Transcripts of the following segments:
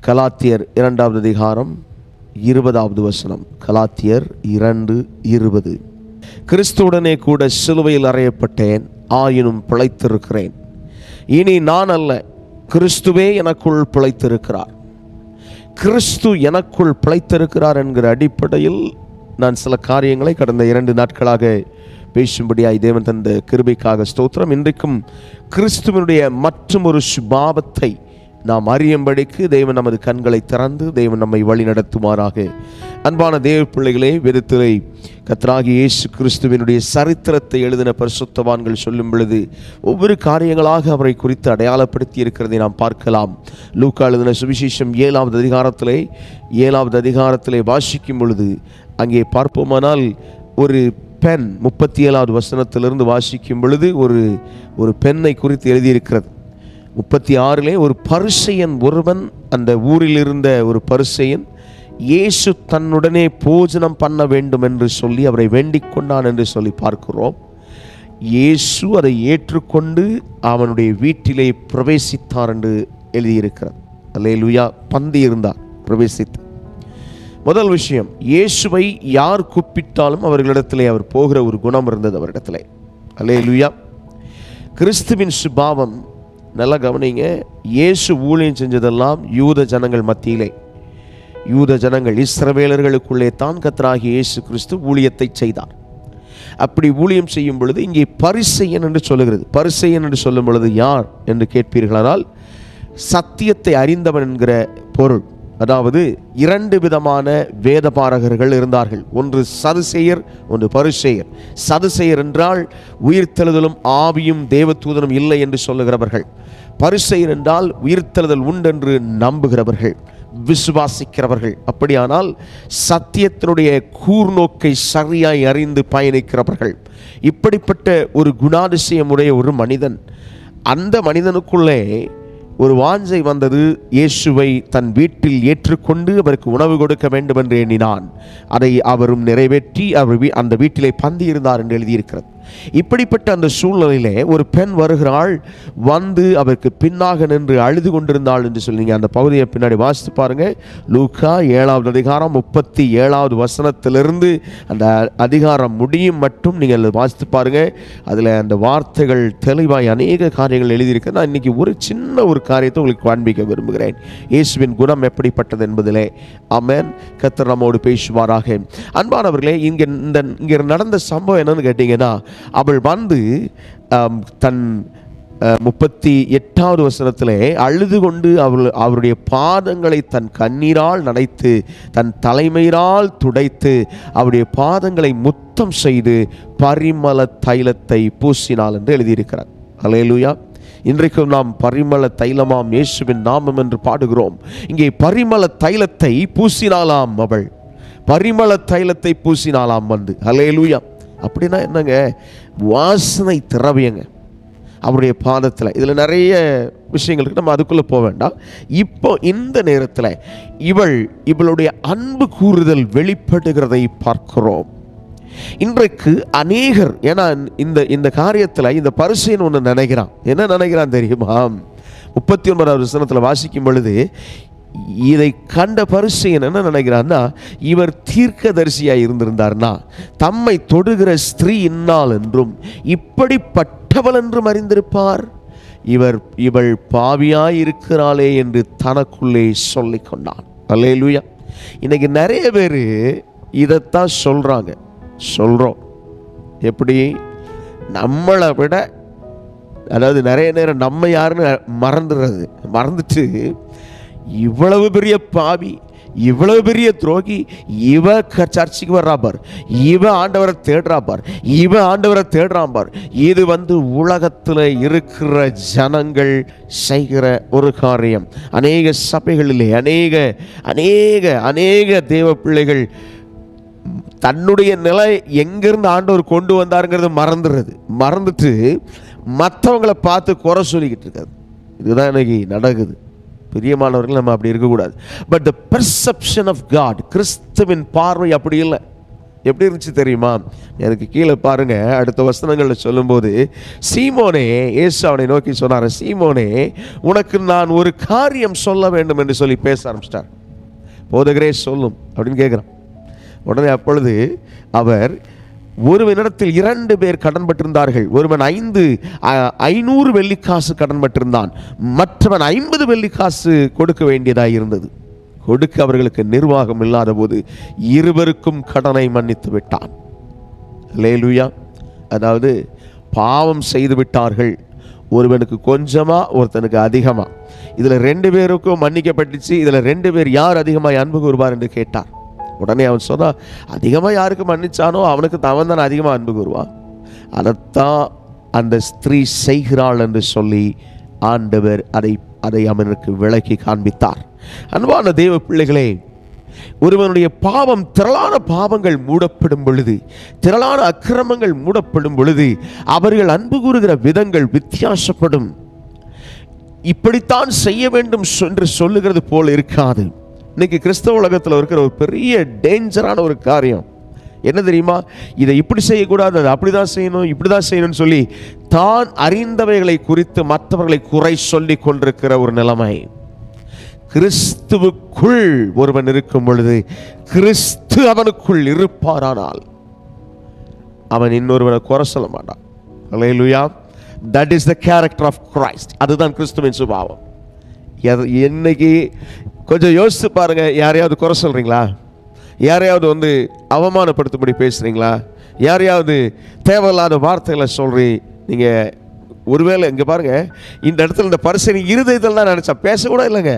கலாத்தியர் இரண்டாவது அதிகாரம் இருபதாவது வசனம் கலாத்தியர் இரண்டு இருபது கிறிஸ்துவுடனே கூட சிலுவையில் அறையப்பட்டேன் ஆயினும் பிழைத்திருக்கிறேன் இனி நான் அல்ல கிறிஸ்துவே எனக்குள் பிழைத்திருக்கிறார் கிறிஸ்து எனக்குள் பிழைத்திருக்கிறார் என்கிற அடிப்படையில் நான் சில காரியங்களை கடந்த இரண்டு நாட்களாக பேசும்படியாய் தேவன் தந்த கிருபைக்காக ஸ்தோத்திரம் இன்றைக்கும் கிறிஸ்துவனுடைய மற்றும் ஒரு சுபாவத்தை நாம் அறியும்படிக்கு தேவன் நமது கண்களை திறந்து தேவன் நம்மை வழி நடத்துமாறாக அன்பான தேவ பிள்ளைகளே வேதத்திலே கத்ராகி இயேசு கிறிஸ்துவினுடைய சரித்திரத்தை எழுதின பரிசுத்தவான்கள் சொல்லும் பொழுது ஒவ்வொரு காரியங்களாக அவரை குறித்து அடையாளப்படுத்தி இருக்கிறதை நாம் பார்க்கலாம் லூக்கா எழுதின சுவிசேஷம் ஏழாவது அதிகாரத்திலே ஏழாவது அதிகாரத்திலே வாசிக்கும் பொழுது அங்கே பார்ப்போமானால் ஒரு பெண் முப்பத்தி ஏழாவது வசனத்திலிருந்து வாசிக்கும் பொழுது ஒரு ஒரு பெண்ணை குறித்து எழுதியிருக்கிறது முப்பத்தி ஆறிலே ஒரு பரிசெயன் ஒருவன் அந்த ஊரில் இருந்த ஒரு பரிசெயன் இயேசு தன்னுடனே போஜனம் பண்ண வேண்டும் என்று சொல்லி அவரை வேண்டிக் கொண்டான் என்று சொல்லி பார்க்கிறோம் இயேசு அதை ஏற்றுக்கொண்டு அவனுடைய வீட்டிலே பிரவேசித்தார் என்று எழுதியிருக்கிறது அல்லேலூயா பந்தி இருந்தார் பிரவேசித்து முதல் விஷயம் இயேசுவை யார் கூப்பிட்டாலும் அவர்களிடத்திலே அவர் போகிற ஒரு குணம் இருந்தது அவரிடத்திலே அல்லேலூயா கிறிஸ்துவின் சுபாவம் நல்லா கவனிங்க இயேசு ஊழியம் செஞ்சதெல்லாம் யூத ஜனங்கள் மத்தியிலே யூத ஜனங்கள் இஸ்ரவேலர்களுக்குள்ளே தான் கத்தராகி இயேசு கிறிஸ்து ஊழியத்தை செய்தார் அப்படி ஊழியம் செய்யும் பொழுது இங்கே பரிசெயன் என்று சொல்லுகிறது பரிசெயன் என்று சொல்லும் பொழுது யார் என்று கேட்பீர்களானால் சத்தியத்தை அறிந்தவன் என்கிற பொருள் அதாவது இரண்டு விதமான வேதபாரகர்கள் இருந்தார்கள் ஒன்று சதுசெயர் ஒன்று பரிசெயர் சதுசெயர் என்றால் உயிர்த்தெழுதலும் ஆவியும் தேவதூதனும் இல்லை என்று சொல்லுகிறவர்கள் பரிசெயர் என்றால் உயிர்த்தெழுதல் உண்டென்று நம்புகிறவர்கள் விசுவாசிக்கிறவர்கள் அப்படியானால் சத்தியத்தினுடைய கூர்நோக்கை சரியாய் அறிந்து பயணிக்கிறவர்கள் இப்படிப்பட்ட ஒரு குணாதிசயமுடைய ஒரு மனிதன் அந்த மனிதனுக்குள்ளே ஒரு வாஞ்சை வந்தது இயேசுவை தன் வீட்டில் ஏற்றுக்கொண்டு அவருக்கு உணவு கொடுக்க வேண்டும் என்று எண்ணினான் அதை அவரும் நிறைவேற்றி அவர் வீ- அந்த வீட்டிலே பந்தி இருந்தார் என்று எழுதியிருக்கிறது இப்படிப்பட்ட அந்த சூழ்நிலையிலே ஒரு பெண் வருகிறாள் வந்து அவருக்கு பின்னாக நின்று அழுது கொண்டிருந்தாள் என்று சொல்லி நீங்க அந்த பகுதியை பின்னாடி வாசித்து பாருங்க லூக்கா ஏழாவது அதிகாரம் முப்பத்தி ஏழாவது வசனத்திலிருந்து அந்த அதிகாரம் முடியும் மட்டும் நீங்கள் வாசித்து பாருங்க அதில் அந்த வார்த்தைகள் தெளிவாய் அநேக காரியங்கள் எழுதியிருக்கு நான் இன்னைக்கு ஒரு சின்ன ஒரு காரியத்தை உங்களுக்கு காண்பிக்க விரும்புகிறேன் இயேசுவின் குணம் எப்படிப்பட்டது என்பதிலே அமேன் கத்தர் நம்மோடு பேசுவாராக அன்பானவர்களே இங்கே இந்த இங்கே நடந்த சம்பவம் என்னன்னு கேட்டிங்கன்னா அவள் வந்து ஆம், தன் அஹ், முப்பத்தி எட்டாவது வசனத்திலே அழுது கொண்டு அவள் அவருடைய பாதங்களை தன் கண்ணீரால் நனைத்து தன் தலைமையினால் துடைத்து அவருடைய பாதங்களை முத்தம் செய்து பரிமள தைலத்தை பூசினாள் என்று எழுதியிருக்கிறார் அலையலுயா இன்றைக்கும் நாம் பரிமள தைலமாம் இயேசுவின் நாமம் என்று பாடுகிறோம் இங்கே பரிமள தைலத்தை பூசினாளாம் அவள் பரிமள தைலத்தை பூசினாளாம் வந்து அலையலுயா அப்படின்னா என்னங்க வாசனை திரவியங்க அவருடைய பாதத்தில் இதில் நிறைய விஷயங்கள் இருக்கு நம்ம அதுக்குள்ளே போக வேண்டாம் இப்போ இந்த நேரத்தில் இவள் இவளுடைய அன்பு கூறுதல் வெளிப்படுகிறதை பார்க்கிறோம் இன்றைக்கு அநேகர் ஏன்னா இந்த இந்த காரியத்தில் இந்த பரிசைன்னு ஒன்று நினைக்கிறான் என்ன நினைக்கிறான் தெரியுமா முப்பத்தி ஒன்பதாவது வசனத்தில் வாசிக்கும் பொழுது இதை கண்ட பரிசையன் என்ன நினைக்கிறான்னா இவர் தீர்க்கதரிசியாய் இருந்திருந்தார்னா தம்மை தொடுகிற ஸ்திரீ இன்னாள் என்றும் இப்படிப்பட்டவள் என்றும் அறிந்திருப்பார் இவர் இவள் பாவியாய் இருக்கிறாளே என்று தனக்குள்ளே சொல்லிக் கொண்டான் அல்லேலூயா இன்னைக்கு நிறைய பேர் இதைத்தான் சொல்றாங்க சொல்றோம் எப்படி நம்மளை விட அதாவது நிறைய நேரம் நம்ம யாருன்னு மறந்துடுறது மறந்துட்டு இவ்வளவு பெரிய பாவி இவ்வளவு பெரிய துரோகி இவ க- சர்ச்சுக்கு வர்றா பார் இவ ஆண்டவரை தேடுறா பார் இவ ஆண்டவரை தேடுறான் பார் இது வந்து உலகத்தில் இருக்கிற ஜனங்கள் செய்கிற ஒரு காரியம் அநேக சபைகளிலே அநேக அநேக அநேக தேவ பிள்ளைகள் தன்னுடைய நிலை எங்கிருந்து ஆண்டவர் கொண்டு வந்தாருங்கிறது மறந்துடுறது மறந்துட்டு மற்றவங்களை பார்த்து குறை சொல்லிக்கிட்டு இருக்காது இதுதான் இன்னைக்கு நடக்குது பிரியமானவர்கள் நம்ம அப்படி இருக்கக்கூடாது but the perception of God கிறிஸ்துவின் பார்வை அப்படி இல்லை எப்படி இருந்துச்சு தெரியுமா எனக்கு கீழே பாருங்க அடுத்த வசனங்களில் சொல்லும்போது சீமோனே இயேசு அவனை நோக்கி சொன்னார் சீமோனே உனக்கு நான் ஒரு காரியம் சொல்ல வேண்டும் என்று சொல்லி பேச ஆரம்பிச்சிட்டார் போதகரே சொல்லும் அப்படின்னு கேட்குறான் உடனே அப்பொழுது அவர் ஒருவனிடத்தில் இரண்டு பேர் கடன் பட்டிருந்தார்கள் ஒருவன் ஐந்து அ- ஐநூறு வெள்ளிக்காசு கடன் பட்டிருந்தான் மற்றவன் ஐம்பது வெள்ளிக்காசு கொடுக்க வேண்டியதாக இருந்தது கொடுக்க அவர்களுக்கு நிர்வாகம் இல்லாத போது இருவருக்கும் கடனை மன்னித்து விட்டான் லேலுயா அதாவது பாவம் செய்து விட்டார்கள் ஒருவனுக்கு கொஞ்சமா ஒருத்தனுக்கு அதிகமா இதுல ரெண்டு பேருக்கும் மன்னிக்கப்பட்டுச்சு இதுல ரெண்டு பேர் யார் அதிகமாய் அன்பு கூறுவார் என்று கேட்டார் உடனே அவன் சொன்னா அதிகமா யாருக்கு மன்னிச்சானோ அவனுக்கு அவன் தான் அதிகமா அன்பு கூறுவான் அதைத்தான் அந்த ஸ்திரீ செய்கிறாள் என்று சொல்லி ஆண்டவர் அதை அதை அவனுக்கு விளக்கி காண்பித்தார் அன்பான தேவ பிள்ளைகளே ஒருவனுடைய பாவம் திரளான பாவங்கள் மூடப்படும் பொழுது திரளான அக்கிரமங்கள் மூடப்படும் பொழுது அவர்கள் அன்பு கூறுகிற விதங்கள் வித்தியாசப்படும் இப்படித்தான் செய்ய வேண்டும் என்று சொல்லுகிறது போல் இருக்காது இன்னைக்கு கிறிஸ்தவ உலகத்தில் இருக்கிற ஒரு பெரிய டேஞ்சரான ஒரு காரியம் என்ன தெரியுமா இதை இப்படி செய்யக்கூடாது அதை அப்படிதான் செய்யணும் இப்படிதான் செய்யணும்னு சொல்லி தான் அறிந்தவைகளை குறித்து மற்றவர்களை குறை சொல்லி கொண்டிருக்கிற ஒரு நிலைமை கிறிஸ்துவுக்குள் ஒருவன் இருக்கும் பொழுது கிறிஸ்து அவனுக்குள் இருப்பாரானால் அவன் இன்னொருவனை குறை சொல்ல மாட்டான் hallelujah that is the character of Christ அதுதான் கிறிஸ்துவின் சுபாவம் எது- இன்னைக்கு கொஞ்சம் யோசித்து பாருங்க யாரையாவது குறை சொல்றீங்களா யாரையாவது வந்து அவமானப்படுத்தும்படி பேசுறீங்களா யாரையாவது தேவையில்லாத வார்த்தைகளை சொல்றி நீங்க ஒருவேளை இங்க பாருங்க இந்த இடத்துல இந்த பரிசனை இருதயத்தில் தான் நினைச்சா பேசக்கூட இல்லைங்க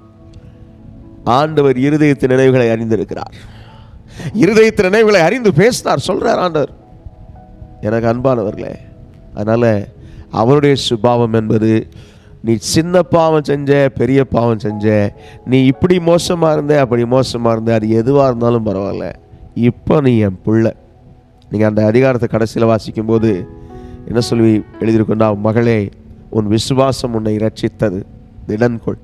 ஆண்டவர் இருதயத்தின் நினைவுகளை அறிந்திருக்கிறார் இருதயத்தின் நினைவுகளை அறிந்து பேசினார் சொல்றார் ஆண்டவர் எனக்கு அன்பானவர்களே அதனால அவருடைய சுபாவம் என்பது நீ சின்ன பாவம் செஞ்ச பெரிய பாவம் செஞ்ச நீ இப்படி மோசமா இருந்த அப்படி மோசமா இருந்த அது எதுவா இருந்தாலும் பரவாயில்ல இப்போ நீ என் பிள்ளை நீங்க அந்த அதிகாரத்தை கடைசியில் வாசிக்கும் போது என்ன சொல்லி எழுதியிருக்கோண்டா மகளே உன் விசுவாசம் உன்னை ரட்சித்தது திடன் கொள்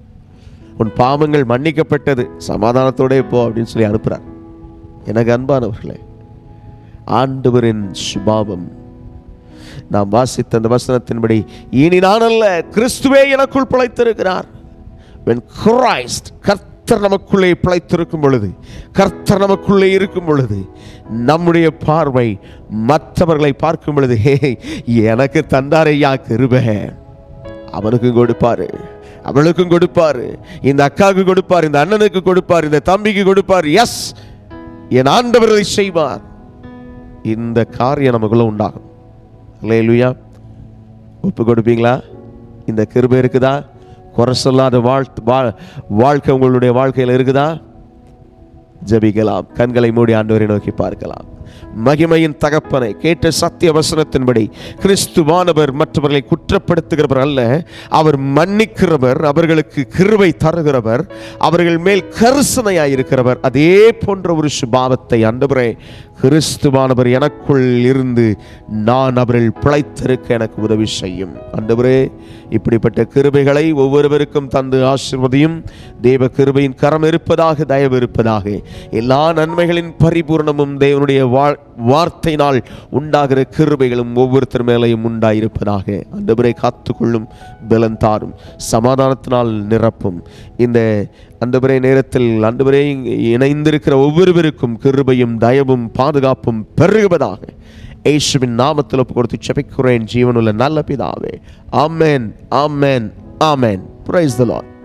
உன் பாவங்கள் மன்னிக்கப்பட்டது சமாதானத்தோடே போ அப்படின்னு சொல்லி அனுப்புறார் எனக்கு அன்பானவர்களே ஆண்டவரின் சுபாவம் நாம் வாசித்த அந்த வசனத்தின்படி இனி நான் அல்ல கிறிஸ்துவே எனக்குள் பிழைத்திருக்கிறார் when Christ கர்த்தர் நமக்குள்ளே பிழைத்திருக்கும் பொழுது கர்த்தர் நமக்குள்ளே இருக்கும் பொழுது நம்முடைய பார்வை மற்றவர்களை பார்க்கும் பொழுது ஹே எனக்கு தந்தாரையா கிருபை அவனுக்கும் கொடுப்பாரு அவளுக்கும் கொடுப்பாரு இந்த அக்காவுக்கு கொடுப்பார் இந்த அண்ணனுக்கு கொடுப்பார் இந்த தம்பிக்கு கொடுப்பார் எஸ் என் ஆண்டவர் இதை செய்வார் இந்த காரியம் நமக்குள்ள உண்டாகும் அல்லேலூயா ஒப்பு கொடுப்பீங்களா இந்த கிருபை இருக்குதா குறை சொல்லாத வாழ்த்து வா- வாழ்க்கை உங்களுடைய வாழ்க்கையில் இருக்குதா ஜெபிக்கலாம் கண்களை மூடி ஆண்டவரை நோக்கி பார்க்கலாம் மகிமையின் தகப்பனை கேட்ட சத்திய வசனத்தின்படி கிறிஸ்துவானவர் மற்றவர்களை குற்றப்படுத்துகிறவர் அல்ல அவர் மன்னிக்கிறவர் அவர்களுக்கு கிருபை தருகிறவர் அவர்கள் மேல் கரிசனையாய் இருக்கிறவர் அதே போன்ற ஒரு சுபாவத்தை ஆண்டவரே கிறிஸ்துவானவர் எனக்குள் இருந்து நான் அவர்கள் பிழைத்திருக்க எனக்கு உதவி செய்யும் ஆண்டவரே இப்படிப்பட்ட கிருபைகளை ஒவ்வொருவருக்கும் தந்து ஆசிர்வதியும் தேவ கிருபையின் கரம் இருப்பதாக தயவு இருப்பதாக எல்லா நன்மைகளின் பரிபூர்ணமும் தேவனுடைய வா- வார்த்தையினால் உண்டாகிற கிருபைகளும் ஒவ்வொருத்தர் மேலையும் உண்டாயிருப்பதாக ஆண்டவரை காத்துக்கொள்ளும் பலன் தாரும் சமாதானத்தினால் நிரப்பும் இந்த அந்தவரே நேரத்தில் அந்தவரே இணைந்திருக்கிற ஒவ்வொருவருக்கும் கிருபையும் தயவும் பாதுகாப்பும் பெருகுவதாக இயேசுவின் நாமத்தில் ஒப்பு கொடுத்து செபிக்கிறேன் ஜீவனுள்ள நல்ல பிதாவே ஆமென் ஆமென் ஆமென் பிரைஸ் த லார்ட்